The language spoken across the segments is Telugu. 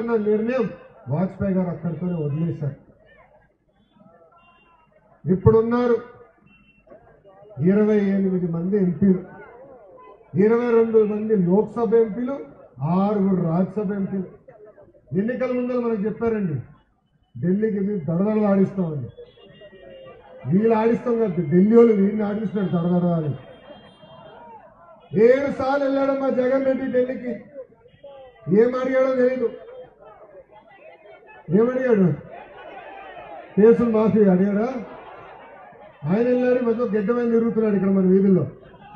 తీసుకోవాలన్న నిర్ణయం వాజ్పేయి గారు అక్కడితోనే వదిలేశారు ఇప్పుడున్నారు ఇరవై ఎనిమిది మంది ఎంపీలు ఇరవై రెండు మంది లోక్సభ ఎంపీలు ఆరుగురు రాజ్యసభ ఎంపీలు ఎన్నికల ముందర మనకు చెప్పారండి ఢిల్లీకి మీరు దడదడలు ఆడిస్తామని వీళ్ళు ఆడిస్తాం కదా ఢిల్లీ వాళ్ళు వీడిని ఆడిస్తున్నారు దడదడ అని ఏడు సార్లు వెళ్ళాడమ్మా జగన్ రెడ్డి ఢిల్లీకి ఏం అడిగాడో తెలియదు ఏమడిగాడు కేసులు మాఫీ అడిగాడా ఆయన వెళ్ళాడు మధ్య గడ్డమైన తిరుగుతున్నాడు ఇక్కడ మన వీధుల్లో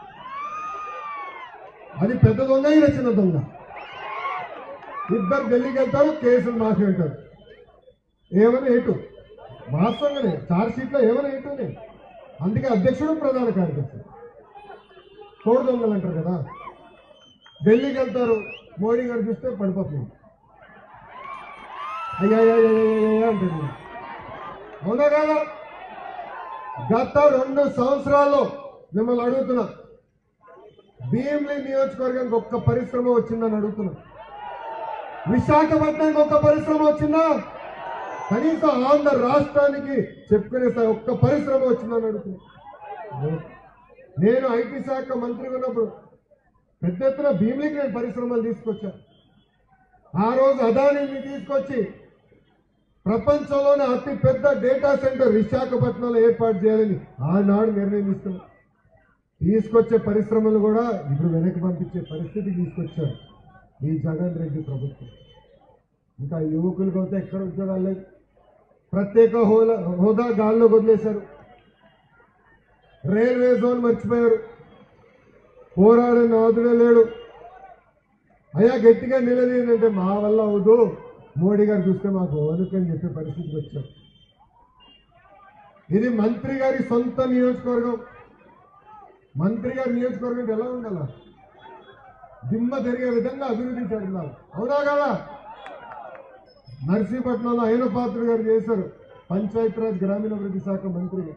అది పెద్ద దొంగ ఈయన చిన్న దొంగ ఇద్దరు ఢిల్లీకి వెళ్తారు కేసులు మాఫీ అంటారు ఏమని ఏటు వాస్తవంగానే చార్జ్ షీట్ లో ఏమని ఏటునే అందుకే అధ్యక్షుడు ప్రధాన కార్యదర్శి తోడు దొంగలు అంటారు కదా ఢిల్లీకి వెళ్తారు మోడీ గారు చూస్తే పడిపోతుంది అయ్యా అయ్యా, అయ్యా, అయ్యా, అయ్యా అంటుంది అవునా కాదా గత రెండు సంవత్సరాల్లో మిమ్మల్ని అడుగుతున్నా భీమిలి నియోజకవర్గానికి ఒక్క పరిశ్రమ వచ్చిందని అడుగుతున్నా విశాఖపట్నానికి ఒక్క పరిశ్రమ వచ్చిందా కనీసం ఆంధ్ర రాష్ట్రానికి చెప్పుకునే స్థాయి ఒక్క పరిశ్రమ వచ్చిందని అడుగుతున్నా నేను ఐటీ శాఖ మంత్రిగా ఉన్నప్పుడు పెద్ద ఎత్తున భీమిలికి నేను పరిశ్రమలు తీసుకొచ్చా ఆ రోజు అదానీని తీసుకొచ్చి ప్రపంచంలోనే అతి పెద్ద డేటా సెంటర్ విశాఖపట్నంలో ఏర్పాటు చేయాలని ఆనాడు నిర్ణయం తీసుకున్నాం తీసుకొచ్చే పరిశ్రమలు కూడా ఇప్పుడు వెనక్కి పంపించే పరిస్థితి తీసుకొచ్చారు ఈ జగన్ రెడ్డి ప్రభుత్వం ఇంకా యువకులకు అయితే ఎక్కడ ఉద్యోగాలు లేదు ప్రత్యేక హోదా హోదా గాల్లో వదిలేశారు రైల్వే జోన్ మర్చిపోయారు పోరాడే నాదుడే లేడు అయ్యా గట్టిగా నిలదీయంటే మా వల్ల అవదు మోడీ గారు చూస్తే మాకు వదుకని చెప్పే పరిస్థితికి వచ్చాం ఇది మంత్రి గారి సొంత నియోజకవర్గం మంత్రి గారి నియోజకవర్గం ఎలా ఉండాల దిమ్మ జరిగే విధంగా అభివృద్ధి చేస్తున్నారు అవునా కదా నర్సీపట్నంలో అయిన పాత్ర గారు చేశారు పంచాయతీరాజ్ గ్రామీణాభివృద్ధి శాఖ మంత్రిగా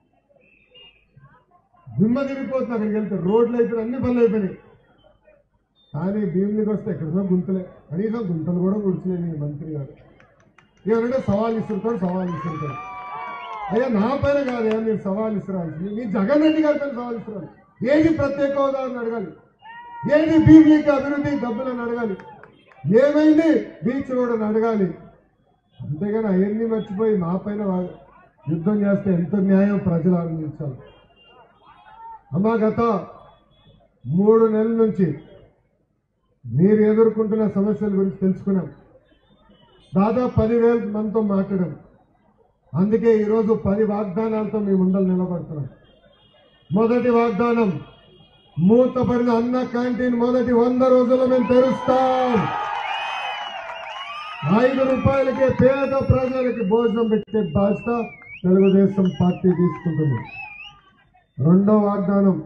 దిమ్మ తిరిగిపోతుంది అక్కడికి వెళ్తే రోడ్లు అయితే అన్ని పనులు అయిపోయినాయి కానీ భీమునికి వస్తే ఎక్కడికో గుంతలే కనీసం గుంతలు కూడా గుడిచలేదు ఈ మంత్రి గారు ఏమంటే సవాల్ ఇస్తుంటాడు సవాల్ ఇస్తుంటాడు అయ్యా నా పైన కాదు ఏమన్నా మీరు సవాల్ ఇస్తురాల్సింది మీ జగన్ రెడ్డి గారి పైన సవాల్ ఇస్తున్నారు ఏది ప్రత్యేక హోదా అని అడగాలి ఏది భీమికి అభివృద్ధి డబ్బులని అడగాలి ఏమైంది బీచ్ రోడ్ అని అడగాలి అంతేగాని అవన్నీ మర్చిపోయి మా పైన వా- యుద్ధం చేస్తే ఎంత న్యాయం ప్రజలు ఆనందించాలి అమ్మా గత మూడు నెలల నుంచి మీరు ఎదుర్కొంటున్న సమస్యల గురించి తెలుసుకున్నాం దాదాపు పదివేల మందితో మాట్లాడాం అందుకే ఈరోజు పది వాగ్దానాలతో మీ ముందలు నిలబడుతున్నాం మొదటి వాగ్దానం మూతపడిన అన్న క్యాంటీన్ మొదటి వంద రోజుల్లో మేము తెరుస్తాం ఐదు రూపాయలకే పేద ప్రజలకి భోజనం పెట్టే బాధ్యత తెలుగుదేశం పార్టీ తీసుకుంటుంది రెండో వాగ్దానం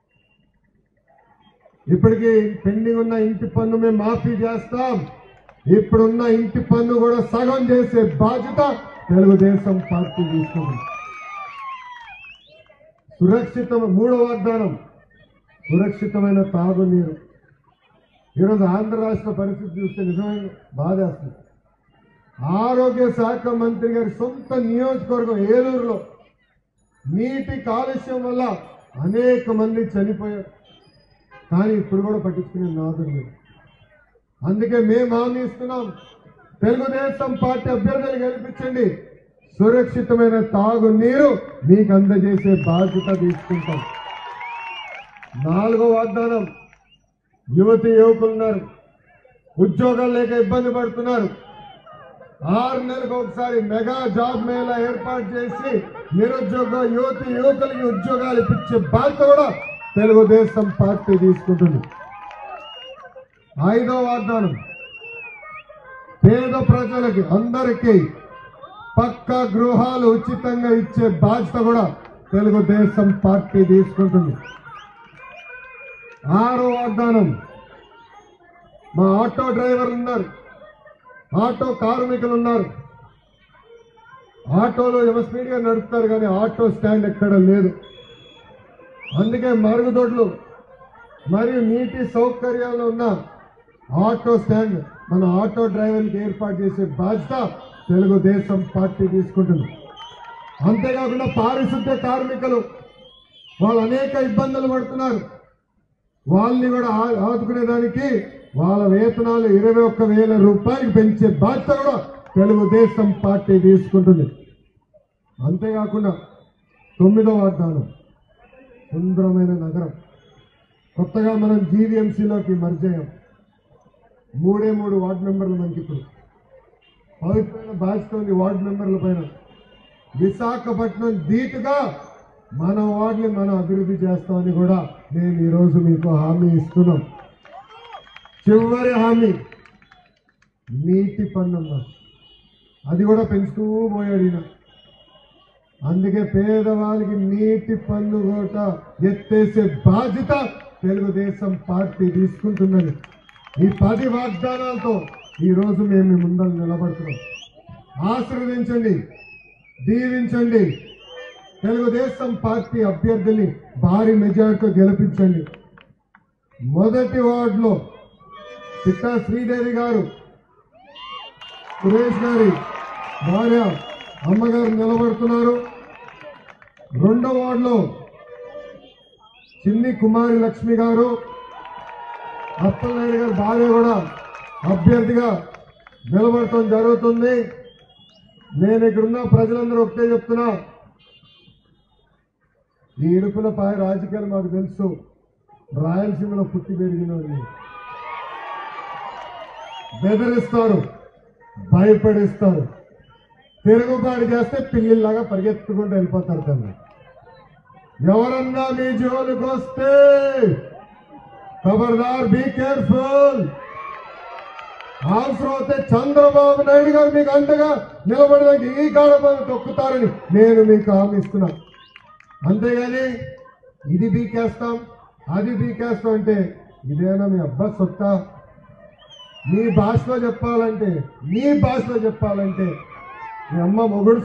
ఇప్పటికీ పెండింగ్ ఉన్న ఇంటి పన్ను మేము మాఫీ చేస్తాం ఇప్పుడున్న ఇంటి పన్ను కూడా సగం చేసే బాధ్యత తెలుగుదేశం పార్టీ తీసుకుంది సురక్షితం మూడో వాగ్దానం సురక్షితమైన తాగునీరు ఈరోజు ఆంధ్ర రాష్ట్ర పరిస్థితి చూస్తే నిజమైన బాధేస్తుంది ఆరోగ్య శాఖ మంత్రి గారి సొంత నియోజకవర్గం ఏలూరులో నీటి కాలుష్యం వల్ల అనేక మంది చనిపోయారు కానీ ఇప్పుడు కూడా పట్టించుకునే నాదుడు లేదు అందుకే మేము హామీ ఇస్తున్నాం తెలుగుదేశం పార్టీ అభ్యర్థులు గెలిపించండి సురక్షితమైన తాగు నీరు మీకు అందజేసే బాధ్యత తీసుకుంటాం నాలుగో వాగ్దానం యువతి యువకులు ఉన్నారు ఉద్యోగాలు లేక ఇబ్బంది పడుతున్నారు ఆరు నెలలకు ఒకసారి మెగా జాబ్ మేళా ఏర్పాటు చేసి నిరుద్యోగ యువతి యువకులకి ఉద్యోగాలు ఇప్పించే బాధ్యత కూడా తెలుగుదేశం పార్టీ తీసుకుంటుంది ఐదో వాగ్దానం పేద ప్రజలకి అందరికీ పక్కా గృహాలు ఉచితంగా ఇచ్చే బాధ్యత కూడా తెలుగుదేశం పార్టీ తీసుకుంటుంది ఆరో వాగ్దానం మా ఆటో డ్రైవర్లు ఉన్నారు ఆటో కార్మికులు ఉన్నారు ఆటోలో ఏమో స్పీడ్గా నడుపుతారు కానీ ఆటో స్టాండ్ ఎక్కడ లేదు అందుకే మరుగుదొడ్లు మరియు నీటి సౌకర్యాలు ఉన్న ఆటో స్టాండ్ మన ఆటో డ్రైవర్కి ఏర్పాటు చేసే బాధ్యత తెలుగుదేశం పార్టీ తీసుకుంటుంది అంతేకాకుండా పారిశుద్ధ్య కార్మికులు వాళ్ళు అనేక ఇబ్బందులు పడుతున్నారు వాళ్ళని కూడా ఆ- ఆదుకునేదానికి వాళ్ళ వేతనాలు ఇరవై ఒక్క వేల రూపాయలు పెంచే బాధ్యత కూడా తెలుగుదేశం పార్టీ తీసుకుంటుంది అంతేకాకుండా తొమ్మిదో వాగ్దానం సుందరమైన నగరం కొత్తగా మనం జీవీఎంసీలోకి మర్జయ్యాం మూడే మూడు వార్డు మెంబర్లు మనకి ఇప్పుడు పవిత్రమైన బాధ్యత ఉంది వార్డు మెంబర్ల పైన విశాఖపట్నం ధీటుగా మన వార్డుని మనం అభివృద్ధి చేస్తామని కూడా నేను ఈరోజు మీకు హామీ ఇస్తున్నాం చివరి హామీ నీటి పన్నున్నా అది కూడా పెంచుతూ పోయాడు ఈయన అందుకే పేదవాళ్ళకి నీటి పన్ను కూడా ఎత్తేసే బాధ్యత తెలుగుదేశం పార్టీ తీసుకుంటుందని ఈ పది వాగ్దానాలతో ఈ రోజు మేము మీ ముందర నిలబడుతున్నాం ఆశీర్వదించండి దీవించండి తెలుగుదేశం పార్టీ అభ్యర్థిని భారీ మెజార్టీతో గెలిపించండి మొదటి వార్డులో పిట్టా శ్రీదేవి గారు సురేష్ గారి భార్య అమ్మగారు నిలబడుతున్నారు రెండో వార్డులో చిన్ని కుమారి లక్ష్మి గారు అప్పలనాయుడు గారి భార్య కూడా అభ్యర్థిగా నిలబడటం జరుగుతుంది నేను ఇక్కడున్న ప్రజలందరూ ఒకటే చెప్తున్నా ఈ ఇడుపుల పాయ రాజకీయాలు మాకు తెలుసు రాయలసీమలో పుట్టి పెరిగిన వాళ్ళు. బెదిరిస్తారు భయపడిస్తారు తిరుగుబాటు చేస్తే పిల్లిలాగా పరిగెత్తుకుంటూ వెళ్ళిపోతారు తల్లి ఎవరన్నా మీ జోలికి వస్తే ఖబర్దార్ బీ కేర్ఫుల్ అవసరం అయితే చంద్రబాబు నాయుడు గారు మీకు అంతగా నిలబడడానికి ఈ కాలంలో తొక్కుతారని నేను మీకు హామీ ఇస్తున్నా అంతేగాని ఇది బీకేస్తాం అది బీకేస్తాం అంటే ఇదేనా మీ అబ్బా సొత్త మీ భాషలో చెప్పాలంటే మీ భాషలో చెప్పాలంటే మీ అమ్మ మొగుడు